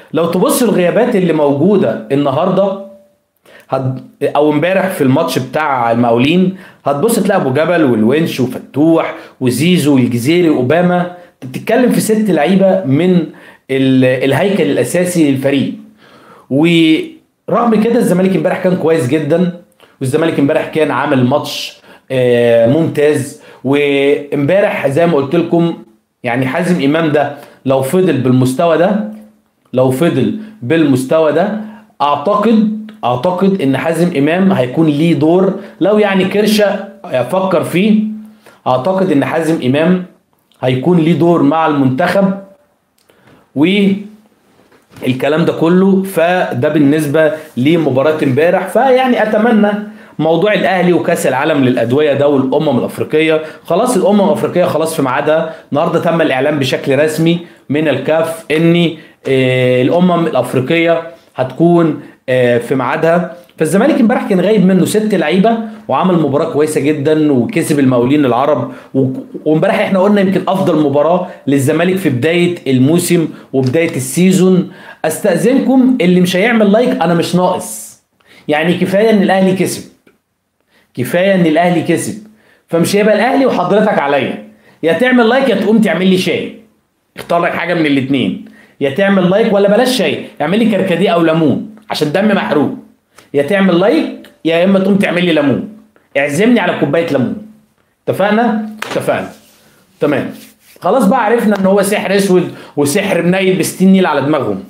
لو تبص الغيابات اللي موجوده النهارده هد... او امبارح في الماتش بتاع المقاولين هتبص تلاقي ابو جبل والونش وفتوح وزيزو والجزيري واوباما انت بتتكلم في ست لعيبه من ال... الهيكل الاساسي للفريق ورغم كده الزمالك امبارح كان كويس جدا والزمالك امبارح كان عامل ماتش آه، ممتاز وامبارح زي ما قلت لكم يعني حازم امام ده لو فضل بالمستوى ده لو فضل بالمستوى ده اعتقد اعتقد ان حازم امام هيكون ليه دور لو يعني كرشه افكر فيه اعتقد ان حازم امام هيكون ليه دور مع المنتخب والكلام ده كله فده بالنسبه لمباراه امبارح فيعني اتمنى موضوع الاهلي وكاس العالم للادويه ده والامم الافريقيه خلاص الامم الافريقيه خلاص في ميعادها النهارده تم الاعلان بشكل رسمي من الكاف ان آه، الامم الافريقيه هتكون آه، في ميعادها فالزمالك امبارح كان غايب منه ست لعيبه وعمل مباراه كويسه جدا وكسب المقاولين العرب و- وامبارح احنا قلنا يمكن افضل مباراه للزمالك في بدايه الموسم وبدايه السيزون استاذنكم اللي مش هيعمل لايك انا مش ناقص يعني كفايه ان الاهلي كسب كفايه ان الاهلي كسب فمش هيبقى الاهلي وحضرتك عليا يا تعمل لايك يا تقوم تعمل لي شاي اختار لك حاجه من الاثنين يا تعمل لايك ولا بلاش شاي اعمل لي كركديه او ليمون عشان دم محروق يا تعمل لايك يا اما تقوم تعمل لي ليمون اعزمني على كوبايه ليمون اتفقنا اتفقنا تمام خلاص بقى عرفنا ان هو سحر اسود وسحر منيل ب 60 نيل على دماغهم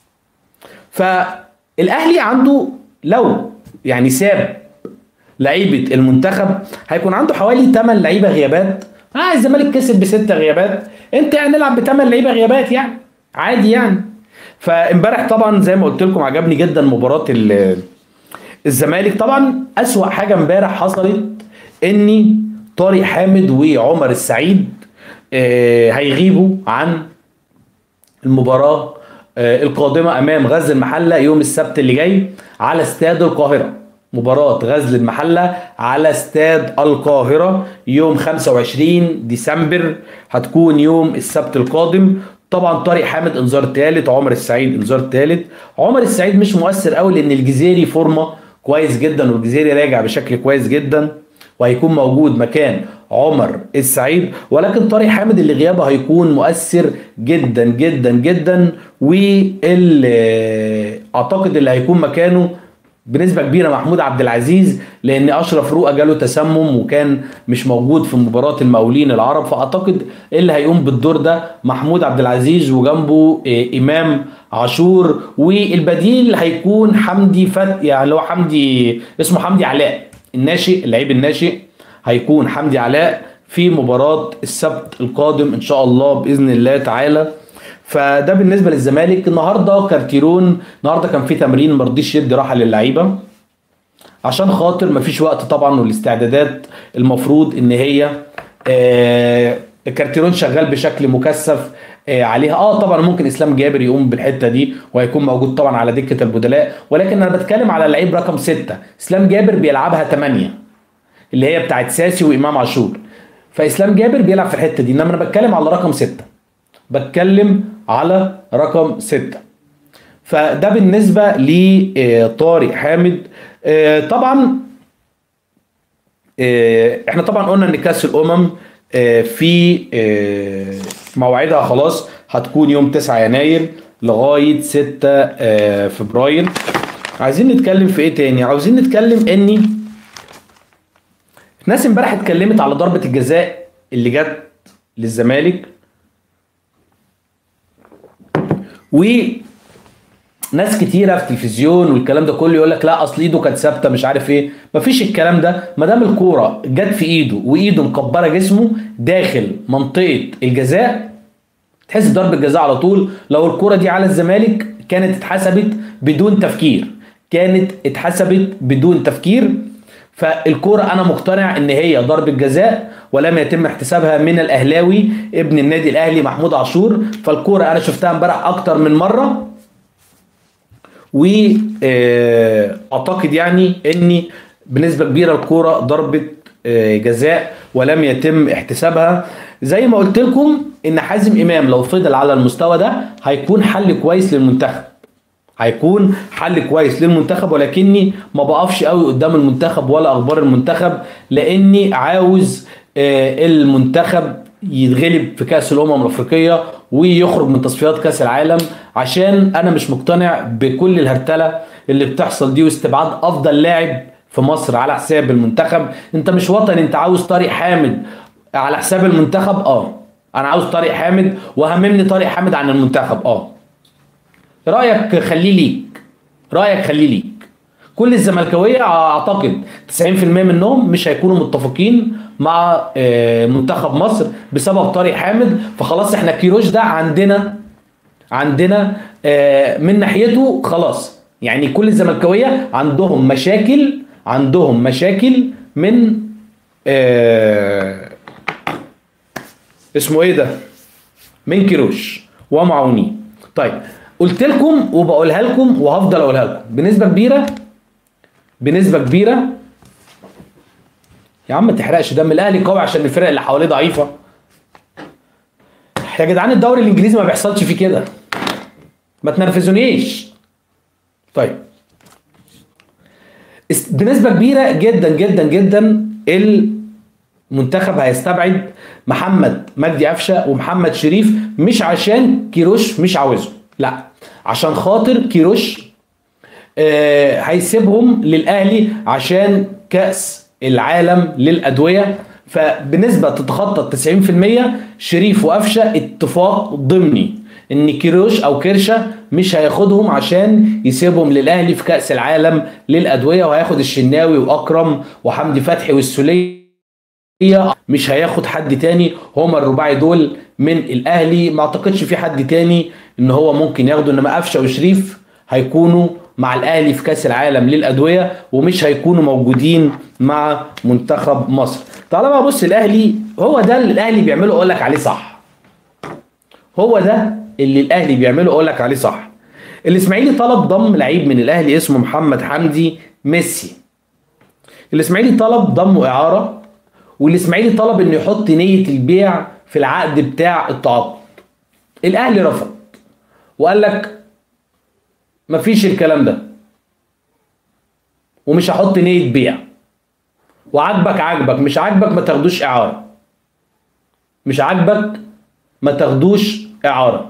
فالاهلي عنده لو يعني ساب لعيبه المنتخب هيكون عنده حوالي 8 لعيبه غيابات اه الزمالك كسب بستة غيابات انت يعني نلعب بثمان لعيبه غيابات يعني عادي يعني فامبارح طبعا زي ما قلت لكم عجبني جدا مباراه ال- الزمالك طبعا اسوا حاجه امبارح حصلت اني طارق حامد وعمر السعيد آه، هيغيبوا عن المباراة آه، القادمة أمام غزل المحلة يوم السبت اللي جاي على استاد القاهرة مباراة غزل المحلة على استاد القاهرة يوم 25 ديسمبر هتكون يوم السبت القادم طبعا طارق حامد انذار ثالث عمر السعيد انذار ثالث عمر السعيد مش مؤثر قوي لان الجزيري فورمه كويس جدا والجزيري راجع بشكل كويس جدا وهيكون موجود مكان عمر السعيد ولكن طارق حامد اللي غيابه هيكون مؤثر جدا جدا جدا واللي اعتقد اللي هيكون مكانه بنسبه كبيره محمود عبد العزيز لان اشرف رؤى جاله تسمم وكان مش موجود في مباراه المقاولين العرب فاعتقد اللي هيقوم بالدور ده محمود عبد العزيز وجنبه آه، امام عاشور والبديل هيكون حمدي فت يعني اللي هو حمدي اسمه حمدي علاء الناشئ اللعيب الناشئ هيكون حمدي علاء في مباراة السبت القادم ان شاء الله باذن الله تعالى فده بالنسبة للزمالك النهارده كارتيرون النهارده كان في تمرين ما رضيش يدي راحة للعيبة عشان خاطر مفيش وقت طبعا والاستعدادات المفروض ان هي آه الكارتيرون شغال بشكل مكثف آه عليها اه طبعا ممكن اسلام جابر يقوم بالحته دي وهيكون موجود طبعا على دكه البدلاء ولكن انا بتكلم على اللعيب رقم ستة اسلام جابر بيلعبها 8 اللي هي بتاعت ساسي وامام عاشور فاسلام جابر بيلعب في الحته دي انما انا بتكلم على رقم ستة بتكلم على رقم ستة فده بالنسبه لطارق حامد آه، طبعا آه، احنا طبعا قلنا ان كاس الامم آه، في آه، موعدها خلاص هتكون يوم 9 يناير لغايه 6 آه، فبراير عايزين نتكلم في ايه تاني عاوزين نتكلم اني ناس امبارح اتكلمت على ضربه الجزاء اللي جت للزمالك وناس كتيره في التلفزيون والكلام ده كله يقول لك لا اصل ايده كانت ثابته مش عارف ايه مفيش الكلام ده ما دام الكوره جت في ايده وايده مكبره جسمه داخل منطقه الجزاء تحس ضربه جزاء على طول لو الكوره دي على الزمالك كانت اتحسبت بدون تفكير كانت اتحسبت بدون تفكير فالكوره انا مقتنع ان هي ضربه جزاء ولم يتم احتسابها من الاهلاوي ابن النادي الاهلي محمود عاشور فالكوره انا شفتها امبارح اكتر من مره واعتقد يعني اني بنسبه كبيره الكوره ضربه آه، جزاء ولم يتم احتسابها زي ما قلت لكم ان حازم امام لو فضل على المستوى ده هيكون حل كويس للمنتخب هيكون حل كويس للمنتخب ولكني ما بقفش قوي قدام المنتخب ولا اخبار المنتخب لاني عاوز آه، المنتخب يتغلب في كاس الامم الافريقيه ويخرج من تصفيات كاس العالم عشان انا مش مقتنع بكل الهرتله اللي بتحصل دي واستبعاد افضل لاعب في مصر على حساب المنتخب انت مش وطني انت عاوز طارق حامد على حساب المنتخب اه انا عاوز طارق حامد وهممني طارق حامد عن المنتخب اه رايك خليه ليك رايك خليه ليك كل الزملكاويه اعتقد 90% منهم مش هيكونوا متفقين مع آه، منتخب مصر بسبب طارق حامد فخلاص احنا كيروش ده عندنا عندنا آه، من ناحيته خلاص يعني كل الزملكاويه عندهم مشاكل عندهم مشاكل من آه، اسمه ايه ده من كيروش ومعاونيه طيب قلت لكم وبقولها لكم وهفضل اقولها لكم بنسبه كبيره بنسبه كبيره يا عم ما تحرقش دم الاهلي قوي عشان الفرق اللي حواليه ضعيفه يا جدعان الدوري الانجليزي ما بيحصلش فيه كده ما تنرفزونيش طيب است- بنسبه كبيره جدا جدا جدا المنتخب هيستبعد محمد مجدي قفشه ومحمد شريف مش عشان كيروش مش عاوزهم لا عشان خاطر كيروش آه، هيسيبهم للاهلي عشان كاس العالم للادويه فبنسبه تتخطى 90% شريف وقفشه اتفاق ضمني ان كيروش او كرشه مش هياخدهم عشان يسيبهم للاهلي في كاس العالم للادويه وهياخد الشناوي واكرم وحمدي فتحي والسوليه مش هياخد حد تاني هما الرباعي دول من الاهلي ما اعتقدش في حد تاني ان هو ممكن ياخده انما قفشه وشريف هيكونوا مع الاهلي في كاس العالم للادويه ومش هيكونوا موجودين مع منتخب مصر تعالى بقى بص الاهلي هو ده اللي الاهلي بيعمله اقول لك عليه صح هو ده اللي الاهلي بيعمله اقول لك عليه صح الاسماعيلي طلب ضم لعيب من الاهلي اسمه محمد حمدي ميسي الاسماعيلي طلب ضمه اعاره والاسماعيلي طلب انه يحط نيه البيع في العقد بتاع التعاقد الاهلي رفض وقال لك مفيش الكلام ده ومش هحط نيه بيع وعاجبك عاجبك مش عاجبك ما تاخدوش اعاره مش عاجبك ما تاخدوش اعاره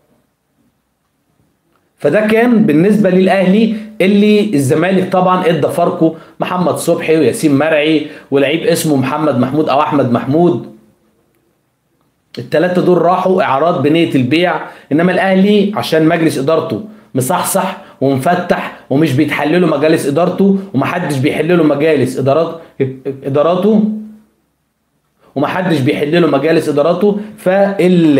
فده كان بالنسبه للاهلي اللي الزمالك طبعا ادى فاركو محمد صبحي وياسين مرعي ولعيب اسمه محمد محمود او احمد محمود الثلاثه دول راحوا اعارات بنيه البيع انما الاهلي عشان مجلس ادارته مصحصح ومفتح ومش بيتحللوا مجالس ادارته ومحدش بيحل له مجالس ادارات اداراته ومحدش بيحل له مجالس اداراته فال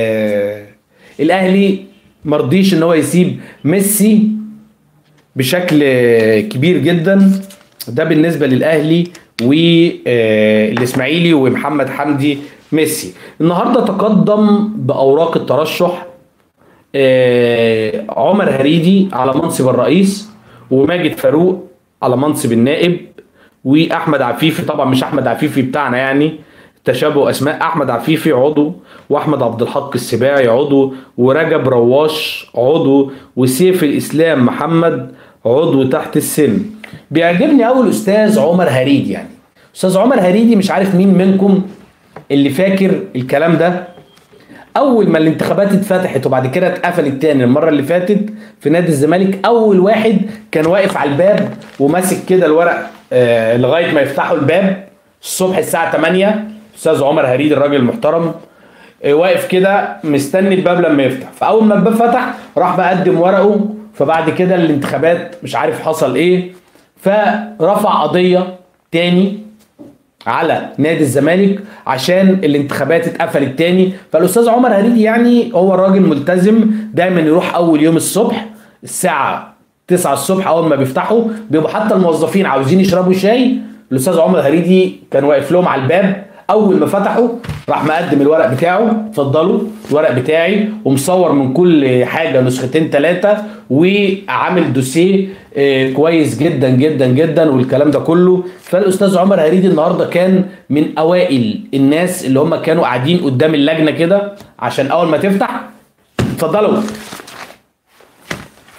الاهلي مرضيش ان هو يسيب ميسي بشكل كبير جدا ده بالنسبه للاهلي والاسماعيلي ومحمد حمدي ميسي النهارده تقدم باوراق الترشح آه، عمر هريدي على منصب الرئيس وماجد فاروق على منصب النائب واحمد عفيفي طبعا مش احمد عفيفي بتاعنا يعني تشابه اسماء احمد عفيفي عضو واحمد عبد الحق السباعي عضو ورجب رواش عضو وسيف الاسلام محمد عضو تحت السن بيعجبني قوي الاستاذ عمر هريدي يعني استاذ عمر هريدي مش عارف مين منكم اللي فاكر الكلام ده اول ما الانتخابات اتفتحت وبعد كده اتقفلت تاني المره اللي فاتت في نادي الزمالك اول واحد كان واقف على الباب وماسك كده الورق آه لغايه ما يفتحوا الباب الصبح الساعه 8 استاذ عمر هريد الراجل المحترم آه واقف كده مستني الباب لما يفتح فاول ما الباب فتح راح مقدم ورقه فبعد كده الانتخابات مش عارف حصل ايه فرفع قضيه تاني على نادي الزمالك عشان الانتخابات اتقفلت تاني فالاستاذ عمر هريدي يعني هو راجل ملتزم دايما يروح اول يوم الصبح الساعه 9 الصبح اول ما بيفتحوا بيبقوا حتى الموظفين عاوزين يشربوا شاي الاستاذ عمر هريدي كان واقف لهم على الباب اول ما فتحوا راح مقدم الورق بتاعه اتفضلوا الورق بتاعي ومصور من كل حاجه نسختين ثلاثه وعامل دوسيه آه، كويس جدا جدا جدا والكلام ده كله فالاستاذ عمر هريدي النهارده كان من اوائل الناس اللي هم كانوا قاعدين قدام اللجنه كده عشان اول ما تفتح اتفضلوا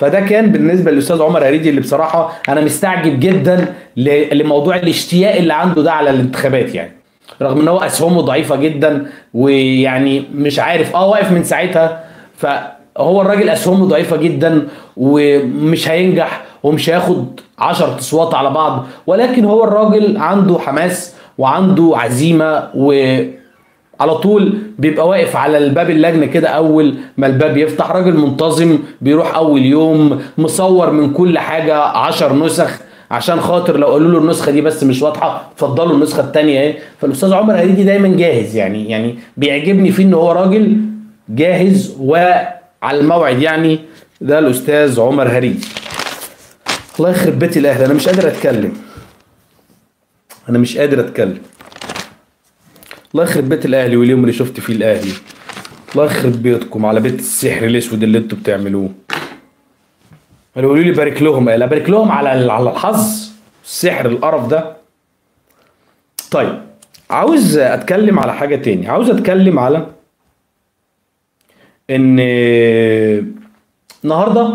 فده كان بالنسبه للاستاذ عمر هريدي اللي بصراحه انا مستعجب جدا ل- لموضوع الاشتياق اللي عنده ده على الانتخابات يعني رغم ان هو اسهمه ضعيفه جدا ويعني مش عارف اه واقف من ساعتها فهو الراجل اسهمه ضعيفه جدا ومش هينجح ومش هياخد 10 اصوات على بعض ولكن هو الراجل عنده حماس وعنده عزيمه و على طول بيبقى واقف على الباب اللجنه كده اول ما الباب يفتح راجل منتظم بيروح اول يوم مصور من كل حاجه عشر نسخ عشان خاطر لو قالوا له النسخه دي بس مش واضحه اتفضلوا النسخه الثانيه ايه فالاستاذ عمر هريدي دايما جاهز يعني يعني بيعجبني فيه ان هو راجل جاهز وعلى الموعد يعني ده الاستاذ عمر هريدي الله يخرب بيت الاهل انا مش قادر اتكلم انا مش قادر اتكلم الله يخرب بيت الاهلي واليوم اللي شفت فيه الاهلي الله يخرب بيتكم على بيت السحر الاسود اللي انتوا بتعملوه قالوا يقولوا لي بارك لهم قال بارك لهم على على الحظ السحر القرف ده طيب عاوز اتكلم على حاجه تاني عاوز اتكلم على ان النهارده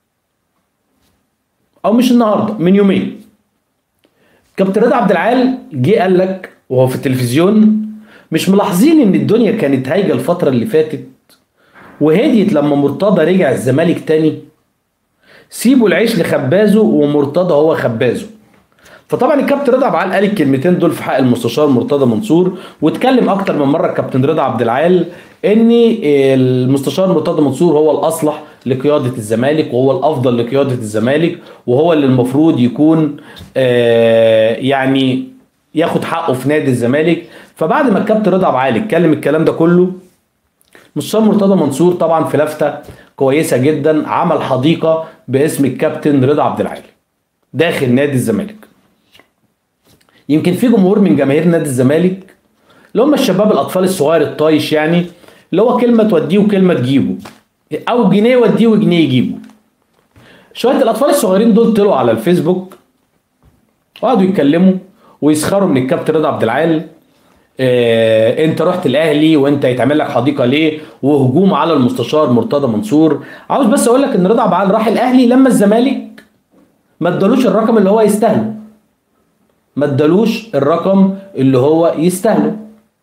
او مش النهارده من يومين كابتن رضا عبد العال جه قال لك وهو في التلفزيون مش ملاحظين ان الدنيا كانت هايجه الفتره اللي فاتت وهديت لما مرتضى رجع الزمالك تاني سيبوا العيش لخبازه ومرتضى هو خبازه فطبعا الكابتن رضا عبد العال قال الكلمتين دول في حق المستشار مرتضى منصور واتكلم اكتر من مره الكابتن رضا عبد العال ان المستشار مرتضى منصور هو الاصلح لقياده الزمالك وهو الافضل لقياده الزمالك وهو اللي المفروض يكون آه يعني ياخد حقه في نادي الزمالك فبعد ما الكابتن رضا عبد العال اتكلم الكلام ده كله مستشار مرتضى منصور طبعا في لفته كويسه جدا عمل حديقه باسم الكابتن رضا عبد العال داخل نادي الزمالك يمكن في جمهور من جماهير نادي الزمالك اللي هم الشباب الاطفال الصغير الطايش يعني اللي هو كلمه توديه وكلمه تجيبه او جنيه يوديه وجنيه يجيبه شويه الاطفال الصغيرين دول طلعوا على الفيسبوك وقعدوا يتكلموا ويسخروا من الكابتن رضا عبد العال آه انت رحت الاهلي وانت يتعمل لك حديقه ليه وهجوم على المستشار مرتضى منصور عاوز بس اقول لك ان رضا عبد العال راح الاهلي لما الزمالك ما ادالوش الرقم اللي هو يستاهله ما ادالوش الرقم اللي هو يستاهله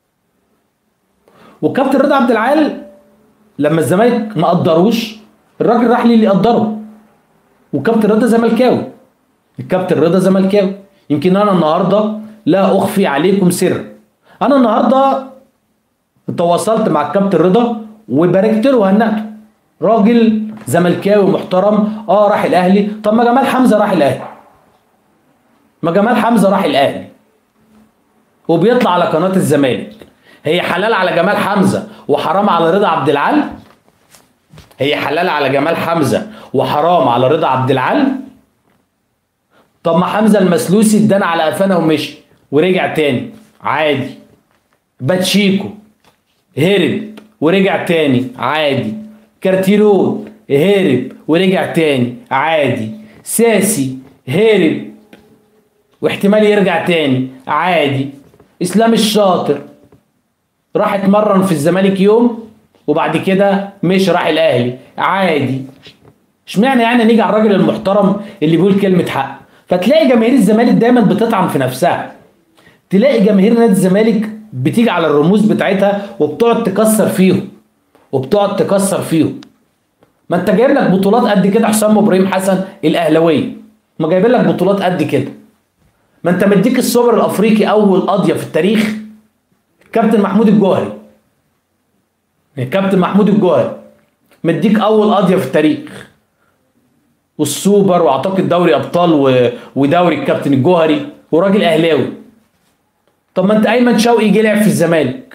والكابتن رضا عبد العال لما الزمالك ما قدروش الراجل راح لي اللي قدره والكابتن رضا زملكاوي الكابتن رضا زملكاوي يمكن انا النهارده لا اخفي عليكم سر انا النهارده تواصلت مع الكابتن رضا وباركت له وهنأته راجل زملكاوي محترم اه راح الاهلي طب ما جمال حمزه راح الاهلي ما جمال حمزه راح الاهلي وبيطلع على قناه الزمالك هي حلال على جمال حمزه وحرام على رضا عبد العال هي حلال على جمال حمزه وحرام على رضا عبد العال طب ما حمزه المسلوسي ادانا على قفانا ومشي ورجع تاني عادي باتشيكو هرب ورجع تاني عادي كارتيرون هرب ورجع تاني عادي ساسي هرب واحتمال يرجع تاني عادي اسلام الشاطر راح اتمرن في الزمالك يوم وبعد كده مش راح الاهلي عادي اشمعنى يعني نيجي على الراجل المحترم اللي بيقول كلمه حق فتلاقي جماهير الزمالك دايما بتطعن في نفسها تلاقي جماهير نادي الزمالك بتيجي على الرموز بتاعتها وبتقعد تكسر فيهم وبتقعد تكسر فيهم ما انت جايب لك بطولات قد كده حسام ابراهيم حسن الاهلاويه ما جايب لك بطولات قد كده ما انت مديك السوبر الافريقي اول قضيه في التاريخ كابتن محمود الجوهري كابتن محمود الجوهري مديك اول قضيه في التاريخ والسوبر واعتقد دوري ابطال و... ودوري الكابتن الجوهري وراجل اهلاوي طب ما انت ايمن شوقي جه لعب في الزمالك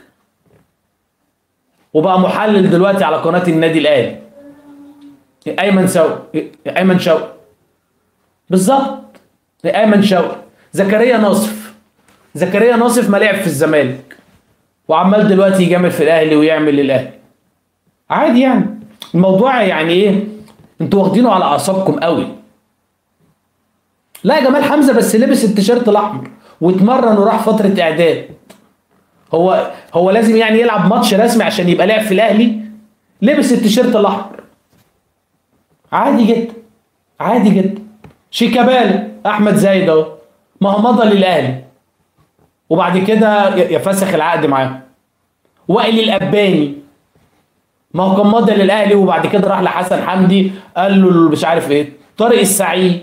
وبقى محلل دلوقتي على قناه النادي الاهلي ايمن شوقي ايمن شوقي بالظبط ايمن شوقي زكريا ناصف زكريا ناصف ما لعب في الزمالك وعمال دلوقتي يجامل في الاهلي ويعمل للاهلي عادي يعني الموضوع يعني ايه انتوا واخدينه على اعصابكم قوي لا جمال حمزه بس لبس التيشيرت الاحمر واتمرن وراح فتره اعداد هو هو لازم يعني يلعب ماتش رسمي عشان يبقى لاعب في الاهلي لبس التيشيرت الاحمر عادي جدا عادي جدا شيكابالا احمد زايد اهو ما هو مضى للاهلي وبعد كده ي- يفسخ العقد معاه وائل الاباني ما هو كان مضى للاهلي وبعد كده راح لحسن حمدي قال له مش عارف ايه طارق السعيد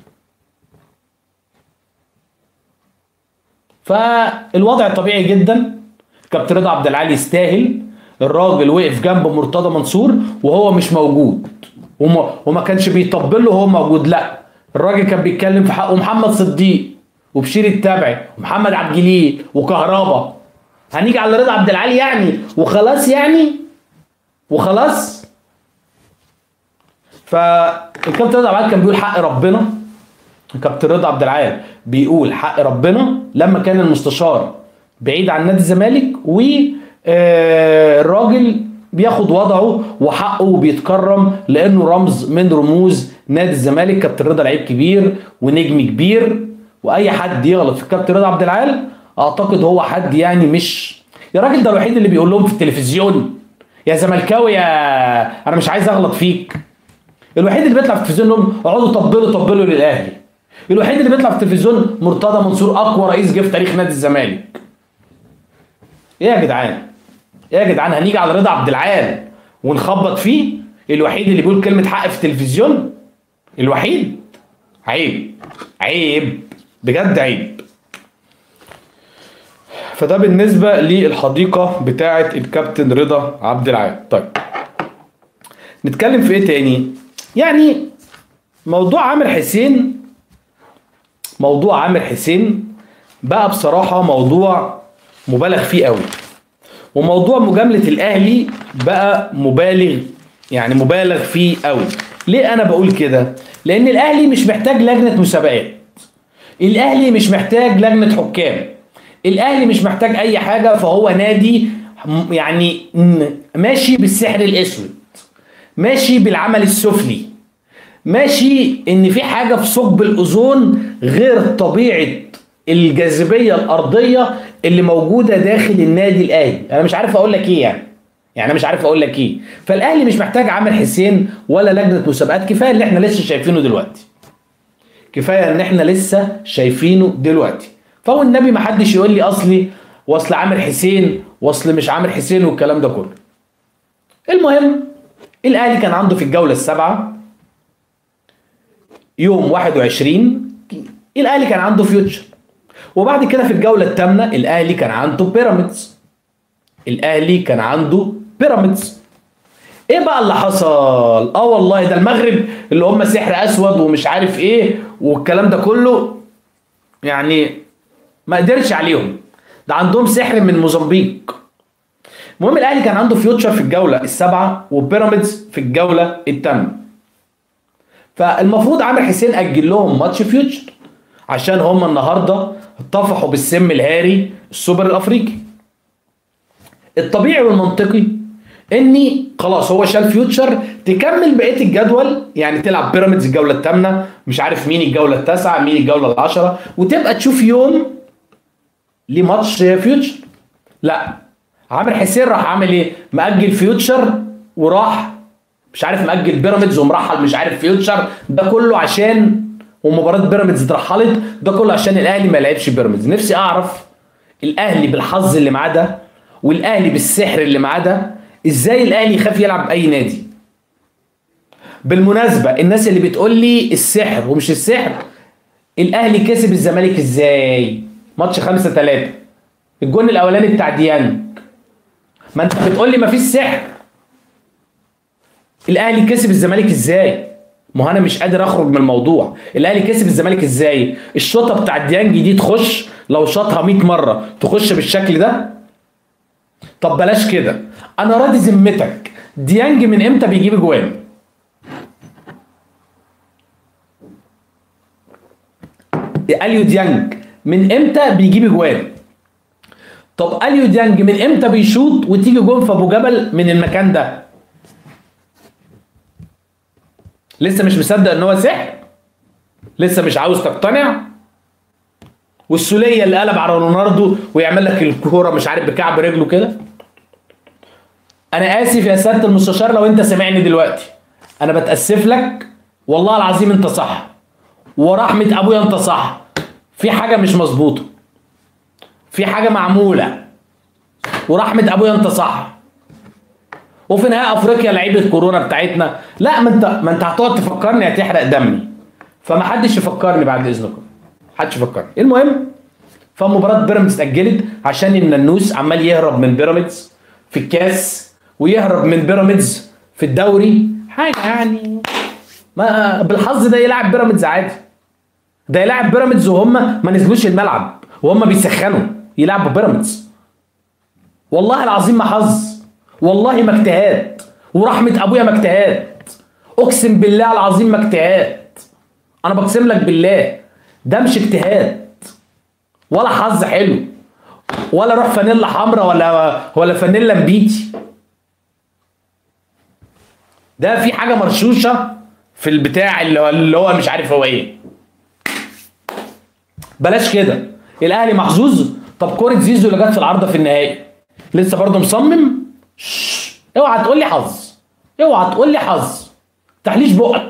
فالوضع طبيعي جدا كابتن رضا عبد العالي يستاهل الراجل وقف جنب مرتضى منصور وهو مش موجود وما, وما كانش بيطبل له وهو موجود لا الراجل كان بيتكلم في حقه محمد صديق وبشير التبعي ومحمد عبد الجليل وكهربا هنيجي على رضا عبد العالي يعني وخلاص يعني وخلاص فالكابتن رضا عبد العالي كان بيقول حق ربنا كابتن رضا عبد العال بيقول حق ربنا لما كان المستشار بعيد عن نادي الزمالك والراجل بياخد وضعه وحقه وبيتكرم لانه رمز من رموز نادي الزمالك كابتن رضا لعيب كبير ونجم كبير واي حد يغلط في كابتن رضا عبد العال اعتقد هو حد يعني مش يا راجل ده الوحيد اللي بيقول لهم في التلفزيون يا زملكاوي يا انا مش عايز اغلط فيك الوحيد اللي بيطلع في التلفزيون لهم اقعدوا طبلوا طبلوا للاهلي الوحيد اللي بيطلع في التلفزيون مرتضى منصور اقوى رئيس جه في تاريخ نادي الزمالك ايه يا جدعان ايه يا جدعان هنيجي على رضا عبد العال ونخبط فيه الوحيد اللي بيقول كلمه حق في التلفزيون الوحيد عيب عيب بجد عيب فده بالنسبه للحديقه بتاعه الكابتن رضا عبد العال طيب نتكلم في ايه تاني يعني موضوع عامر حسين موضوع عامر حسين بقى بصراحة موضوع مبالغ فيه قوي وموضوع مجاملة الأهلي بقى مبالغ يعني مبالغ فيه قوي ليه أنا بقول كده؟ لأن الأهلي مش محتاج لجنة مسابقات الأهلي مش محتاج لجنة حكام الأهلي مش محتاج أي حاجة فهو نادي م- يعني م- ماشي بالسحر الأسود ماشي بالعمل السفلي ماشي ان في حاجه في ثقب الاوزون غير طبيعه الجاذبيه الارضيه اللي موجوده داخل النادي الاهلي انا مش عارف اقول لك ايه يعني يعني انا مش عارف اقول لك ايه فالاهلي مش محتاج عامر حسين ولا لجنه مسابقات كفايه اللي احنا لسه شايفينه دلوقتي كفايه ان احنا لسه شايفينه دلوقتي فهو النبي ما حدش يقول لي اصلي واصل عامر حسين واصل مش عامر حسين والكلام ده كله المهم الاهلي كان عنده في الجوله السابعه يوم 21 الاهلي كان عنده فيوتشر وبعد كده في الجوله الثامنه الاهلي كان عنده بيراميدز الاهلي كان عنده بيراميدز ايه بقى اللي حصل اه والله ده المغرب اللي هم سحر اسود ومش عارف ايه والكلام ده كله يعني ما قدرش عليهم ده عندهم سحر من موزمبيق المهم الاهلي كان عنده فيوتشر في الجوله السابعه وبيراميدز في الجوله الثامنه فالمفروض عامر حسين اجل لهم ماتش فيوتشر عشان هم النهارده اتفقوا بالسم الهاري السوبر الافريقي الطبيعي والمنطقي اني خلاص هو شال فيوتشر تكمل بقيه الجدول يعني تلعب بيراميدز الجوله الثامنه مش عارف مين الجوله التاسعه مين الجوله العشره وتبقى تشوف يوم لماتش فيوتشر لا عامر حسين راح عامل ايه مأجل فيوتشر وراح مش عارف مأجل بيراميدز ومرحل مش عارف فيوتشر ده كله عشان ومباراه بيراميدز اترحلت ده كله عشان الاهلي ما لعبش بيراميدز نفسي اعرف الاهلي بالحظ اللي معاه ده والاهلي بالسحر اللي معاه ده ازاي الاهلي يخاف يلعب باي نادي بالمناسبه الناس اللي بتقول لي السحر ومش السحر الاهلي كسب الزمالك ازاي ماتش 5 3 الجون الاولاني بتاع ديانج ما انت بتقول لي ما فيش سحر الاهلي كسب الزمالك ازاي ما هو انا مش قادر اخرج من الموضوع الاهلي كسب الزمالك ازاي الشوطه بتاع ديانج دي تخش لو شاطها 100 مره تخش بالشكل ده طب بلاش كده انا راضي ذمتك ديانج من امتى بيجيب اجوان اليو ديانج من امتى بيجيب اجوان طب اليو ديانج من امتى بيشوط وتيجي جون في ابو جبل من المكان ده لسه مش مصدق ان هو سحر لسه مش عاوز تقتنع والسوليه اللي قلب على رونالدو ويعمل لك الكوره مش عارف بكعب رجله كده انا اسف يا سياده المستشار لو انت سامعني دلوقتي انا بتاسف لك والله العظيم انت صح ورحمه ابويا انت صح في حاجه مش مظبوطه في حاجه معموله ورحمه ابويا انت صح وفي نهايه افريقيا لعيبه كورونا بتاعتنا لا ما انت ما انت هتقعد تفكرني هتحرق دمي فما حدش يفكرني بعد اذنكم محدش يفكرني المهم فمباراه بيراميدز اتاجلت عشان الننوس عمال يهرب من بيراميدز في الكاس ويهرب من بيراميدز في الدوري حاجه يعني ما بالحظ ده يلعب بيراميدز عادي ده يلعب بيراميدز وهم ما نزلوش الملعب وهم بيسخنوا يلعبوا بيراميدز والله العظيم ما حظ والله ما اجتهاد ورحمه ابويا ما اجتهاد اقسم بالله العظيم ما اجتهاد انا بقسم لك بالله ده مش اجتهاد ولا حظ حلو ولا روح فانيلا حمراء ولا ولا فانيلا مبيتي ده في حاجه مرشوشه في البتاع اللي هو, اللي هو مش عارف هو ايه بلاش كده الاهلي محظوظ طب كوره زيزو اللي جت في العارضه في النهائي لسه برضه مصمم شش. اوعى تقول لي حظ اوعى تقول لي حظ تحليش بقك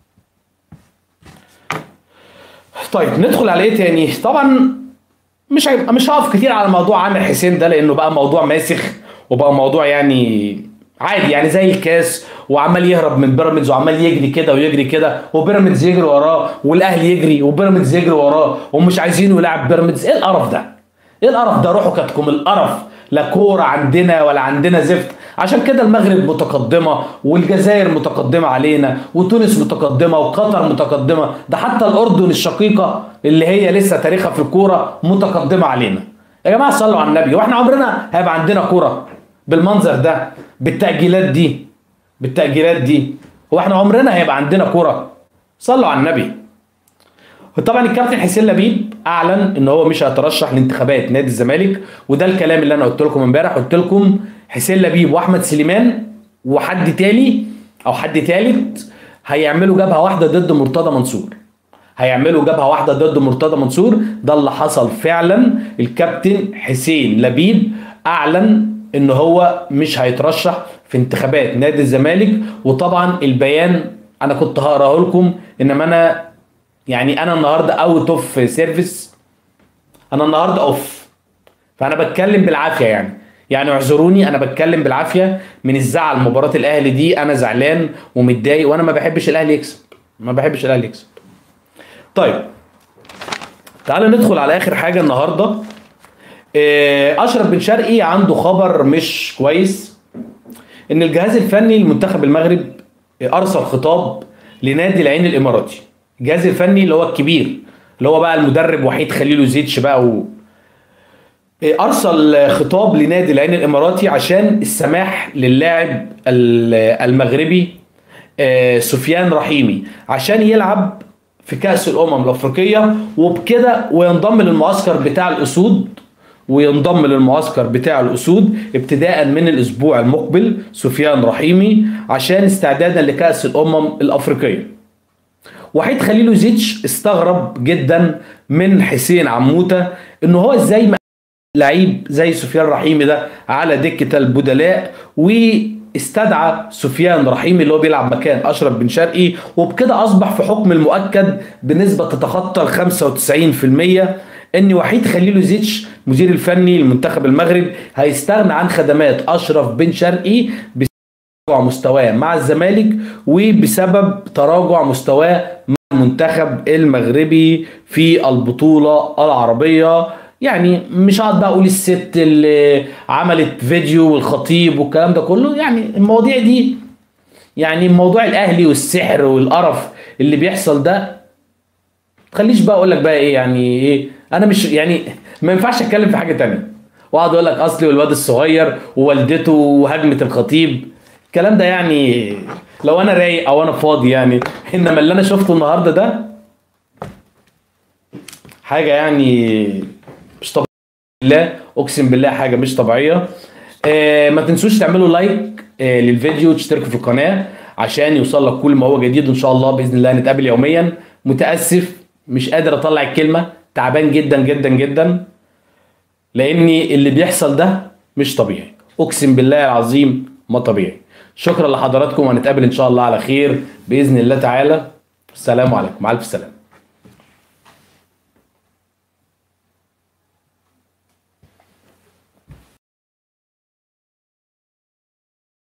طيب ندخل على ايه تاني طبعا مش هيبقى مش هقف كتير على موضوع عامر حسين ده لانه بقى موضوع ماسخ وبقى موضوع يعني عادي يعني زي الكاس وعمال يهرب من بيراميدز وعمال يجري كده ويجري كده وبيراميدز يجري وراه والاهلي يجري وبيراميدز يجري وراه ومش عايزينه يلعب بيراميدز ايه القرف ده؟ ايه القرف ده روحوا كاتكم القرف لا كوره عندنا ولا عندنا زفت عشان كده المغرب متقدمه والجزائر متقدمه علينا وتونس متقدمه وقطر متقدمه ده حتى الاردن الشقيقه اللي هي لسه تاريخها في الكوره متقدمه علينا يا جماعه صلوا على النبي واحنا عمرنا هيبقى عندنا كوره بالمنظر ده بالتاجيلات دي بالتاجيلات دي هو احنا عمرنا هيبقى عندنا كوره صلوا على النبي طبعا الكابتن حسين لبيب اعلن ان هو مش هيترشح لانتخابات نادي الزمالك وده الكلام اللي انا قلت لكم امبارح قلت لكم حسين لبيب واحمد سليمان وحد تاني او حد تالت هيعملوا جبهه واحده ضد مرتضى منصور هيعملوا جبهه واحده ضد مرتضى منصور ده اللي حصل فعلا الكابتن حسين لبيب اعلن ان هو مش هيترشح في انتخابات نادي الزمالك وطبعا البيان انا كنت هقراه لكم انما انا يعني انا النهارده اوت اوف سيرفيس انا النهارده اوف فانا بتكلم بالعافيه يعني يعني اعذروني انا بتكلم بالعافيه من الزعل مباراه الاهلي دي انا زعلان ومتضايق وانا ما بحبش الاهلي يكسب ما بحبش الاهلي يكسب طيب تعالى ندخل على اخر حاجه النهارده آه، اشرف بن شرقي عنده خبر مش كويس ان الجهاز الفني لمنتخب المغرب ارسل خطاب لنادي العين الاماراتي الجهاز الفني اللي هو الكبير اللي هو بقى المدرب وحيد خليل زيتش بقى و... ارسل خطاب لنادي العين الاماراتي عشان السماح للاعب ال- المغربي آه، سفيان رحيمي عشان يلعب في كاس الامم الافريقيه وبكده وينضم للمعسكر بتاع الاسود وينضم للمعسكر بتاع الاسود ابتداء من الاسبوع المقبل سفيان رحيمي عشان استعدادا لكاس الامم الافريقيه وحيد خليل زيتش استغرب جدا من حسين عموته ان هو ازاي ما لعيب زي سفيان رحيمي ده على دكة البدلاء واستدعى سفيان رحيمي اللي هو بيلعب مكان اشرف بن شرقي وبكده اصبح في حكم المؤكد بنسبة تتخطى ال 95% ان وحيد خليل زيتش مدير الفني لمنتخب المغرب هيستغنى عن خدمات اشرف بن شرقي بسبب تراجع مستواه مع الزمالك وبسبب تراجع مستواه مع المنتخب المغربي في البطولة العربية يعني مش هقعد بقى اقول الست اللي عملت فيديو والخطيب والكلام ده كله يعني المواضيع دي يعني موضوع الاهلي والسحر والقرف اللي بيحصل ده تخليش بقى اقول لك بقى ايه يعني ايه انا مش يعني ما ينفعش اتكلم في حاجه تانية واقعد اقول لك اصلي والواد الصغير ووالدته وهجمه الخطيب الكلام ده يعني لو انا رايق او انا فاضي يعني انما اللي انا شفته النهارده ده حاجه يعني مش طبيعيه بالله اقسم بالله حاجه مش طبيعيه آه ما تنسوش تعملوا لايك آه للفيديو وتشتركوا في القناه عشان يوصل لك كل ما هو جديد ان شاء الله باذن الله نتقابل يوميا متاسف مش قادر اطلع الكلمه تعبان جدا جدا جدا لان اللي بيحصل ده مش طبيعي اقسم بالله العظيم ما طبيعي شكرا لحضراتكم وهنتقابل ان شاء الله على خير باذن الله تعالى السلام عليكم مع الف سلامه